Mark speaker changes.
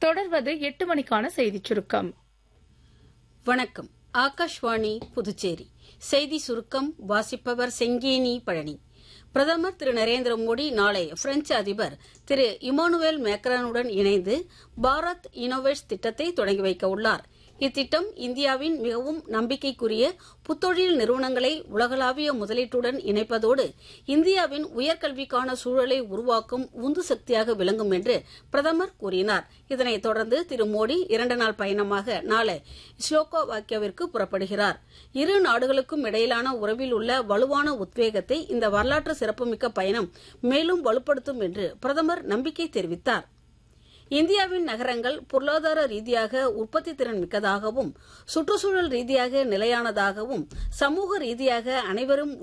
Speaker 1: தொடர்வது எட்டு மணிக்கான செய்திச் சுருக்கம்
Speaker 2: வணக்கம் ஆகாஷ்வாணி புதுச்சேரி செய்தி சுருக்கம் வாசிப்பவர் செங்கேனி பழனி பிரதமர் திரு நரேந்திர மோடி நாளை பிரெஞ்சு அதிபர் திரு இமானுவேல் மேக்ரானுடன் இணைந்து பாரத் இனோவேட்ஸ் திட்டத்தை தொடங்கி வைக்க உள்ளார் இத்திட்டம் இந்தியாவின் மிகவும் நம்பிக்கைக்குரிய புத்தொழில் நிறுவனங்களை உலகளாவிய முதலீட்டுடன் இணைப்பதோடு இந்தியாவின் உயர்கல்விக்கான சூழலை உருவாக்கும் உந்து சக்தியாக விளங்கும் என்று பிரதமர் கூறினார் இதனைத் தொடர்ந்து திரு மோடி இரண்டு நாள் பயணமாக நாளை ஸ்லோகோவாக்கியாவிற்கு புறப்படுகிறார் இரு நாடுகளுக்கும் இடையிலான உறவில் உள்ள வலுவான உத்வேகத்தை இந்த வரலாற்று சிறப்புமிக்க பயணம் மேலும் வலுப்படுத்தும் என்று பிரதமர் நம்பிக்கை தெரிவித்தார் இந்தியாவின் நகரங்கள் பொருளாதார ரீதியாக உற்பத்தி திறன் மிக்கதாகவும் சுற்றுச்சூழல் ரீதியாக நிலையானதாகவும் சமூக ரீதியாக அனைவரும்